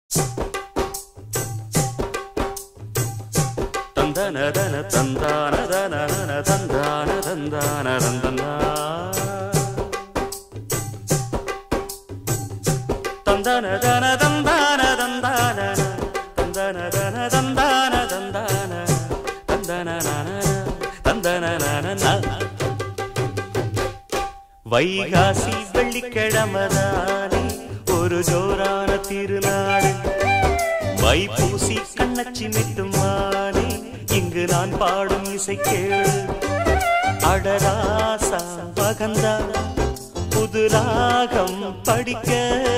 தந்தனதன தந்தானதனன தந்தான தந்தான தந்தனா தந்தனதன தந்தான தந்தான தந்தனதன தந்தான தந்தான தந்தனன தந்தனன வைகாசி வெள்ளிக்கிழமதானே ஒரு ஜோரான திருநாடு வைப்பூசி கண்ணச்சி மிட்டுமானே இங்கு நான் பாடும் இசை கேளு அடராசா மகந்தா புது ராகம் படிக்க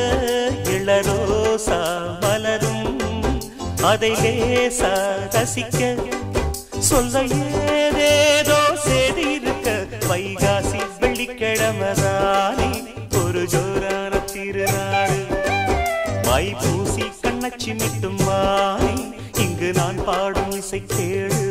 இளரோசா மலரும் அதை லேசா ரசிக்க சொல்ல ஏதேதோ செய்தி இருக்க வைகாசி வெள்ளிக்கிழமதானே ஒரு ஜோரான திருநாடு மைப்பூசி கண்ணச்சி மிட்டும் மானே இங்கு நான் பாடும் இசை கேளு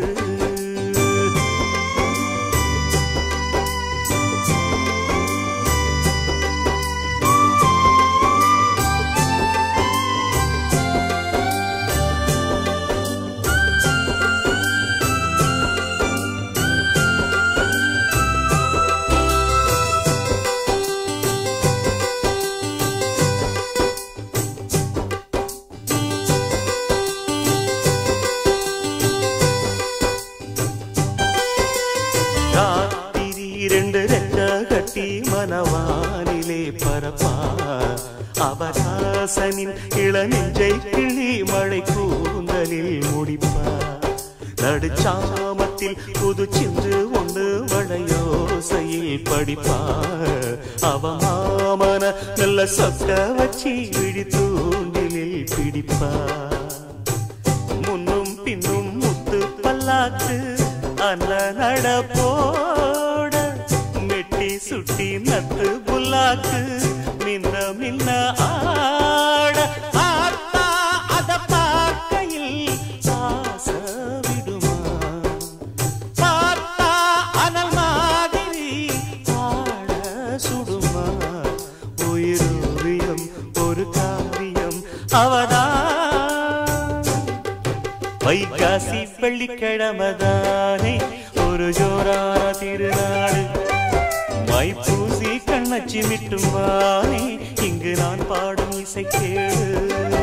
ராத்திரி இரண்டு ரெக்க கட்டி மனவானிலே பரப்பா அவகாசனின் இளநெஞ்சை கிளி மழை கூந்தலில் முடிப்பா நடுச்சாமத்தில் புது சிந்து ஒன்று வளையோசையில் படிப்பா அவ மாமன நல்ல சொக்க வச்சி விழி தூண்டிலில் பிடிப்பா முன்னும் பின்னும் முத்து பல்லாக்கு அல்ல நடப்போட மெட்டி சுட்டி நத்து புல்லாக்கு மின்ன மின்ன ஆட ஆத்தா அத பார்க்கையில் ஆச விடுமா பார்த்தா அனல் மாதிரி ஆட சுடுமா உயிரோவியம் ஒரு காவியம் அவதான் வைகாசி வெள்ளிக்கிழமதானே ஒரு ஜோரான திருநாடு மைப்பூசி கண்ணச்சி மிட்டும் வானே இங்கு நான் பாடும் இசை கேளு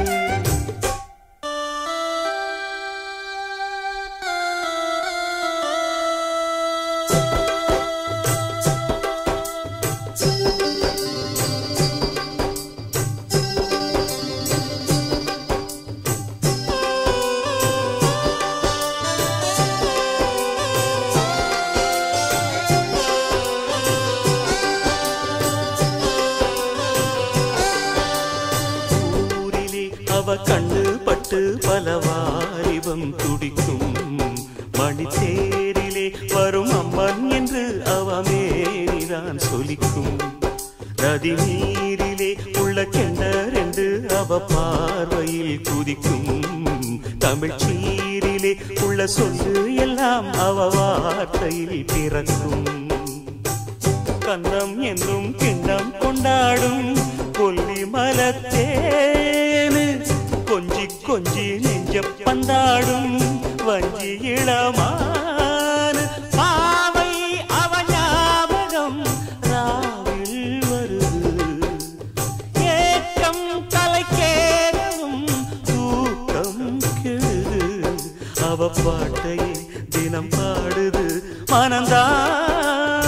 ஊரிலே அவ கண்ணு பட்டு பல வாலிபம் துடிக்கும் மணித்தேரிலே வரும் அம்மன் என்று அவ மேரிதான் சொலிக்கும் நதி நீரிலே உள்ள கெண்டரென்று அவ பார்வையில் குதிக்கும் தமிழ் சீரிலே உள்ள சொல்லு எல்லாம் அவ வார்த்தையில் பிறக்கும் கன்னம் என்றும் கிண்ணம் கொண்டாடும் கொல்லி மலத்தேனு கொஞ்சி கொஞ்சி நெஞ்ச பந்தாடும் வஞ்சி இளமான பாவை அவ ஞாபகம் ராவில் வருது ஏக்கம் தலைக்கேறவும் தூக்கம் கெடுது அவ பாட்டையே தினம் பாடுது மனந்தான்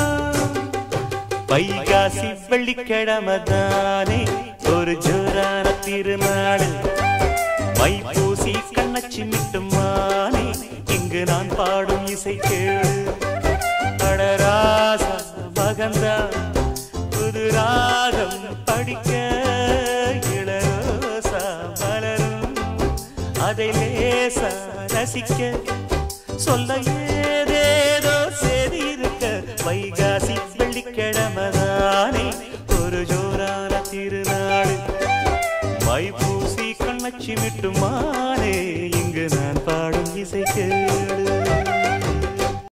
வைகாசி வெள்ளிக்கிழமதானே ஒரு ஜோரான திருநாடு மைப்பூசி கண்ணச்சி மிட்டும் மானே இங்கு நான் பாடும் இசை கேளு அடராசா மகந்தா புது ராகம் படிக்க இளரோசா மலரும் அதை லேசா ரசிக்க சொல்ல ஏதேதோ செய்தி இருக்க வைகாசி